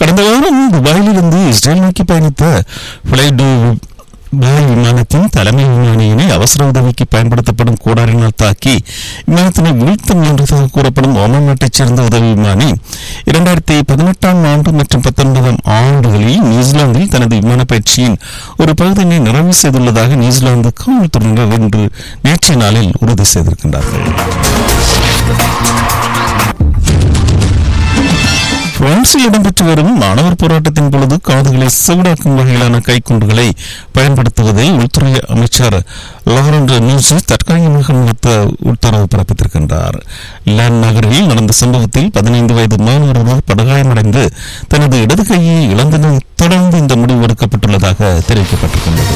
கடந்த வாரம் துபாயிலிருந்து இஸ்ரேல் நோக்கி பயணித்த ஃபிளைடு பாய் விமானத்தின் தலைமை விமானியினை அவசர உதவிக்கு பயன்படுத்தப்படும் கோடாரினால் தாக்கி விமானத்தினை வீழ்த்த முயன்றதாக கூறப்படும் ஓமன் நாட்டைச் சேர்ந்த உதவி விமானி இரண்டாயிரத்தி பதினெட்டாம் ஆண்டு மற்றும் பத்தொன்பதாம் ஆண்டுகளில் நியூசிலாந்தில் தனது விமான பயிற்சியின் ஒரு பகுதியினை நிறைவு செய்துள்ளதாக நியூசிலாந்து காவல்துறையினர் இன்று நேற்றைய நாளில் உறுதி செய்திருக்கின்றார்கள் பிரான்சில் இடம்பெற்று வரும் மாணவர் போராட்டத்தின் பொழுது காதுகளை செவிடாக்கும் வகையிலான கைக்குண்டுகளை பயன்படுத்துவதை உள்துறை அமைச்சர் லாரண்ட் நியூசி தற்காலிகமாக நிறுத்த உத்தரவு பிறப்பித்திருக்கின்றார் லேன் நகரில் நடந்த சம்பவத்தில் பதினைந்து வயது மாணவர் ஒருவர் படுகாயமடைந்து தனது இடது கையை இழந்ததை தொடர்ந்து இந்த முடிவு எடுக்கப்பட்டுள்ளதாக தெரிவிக்கப்பட்டிருக்கின்றது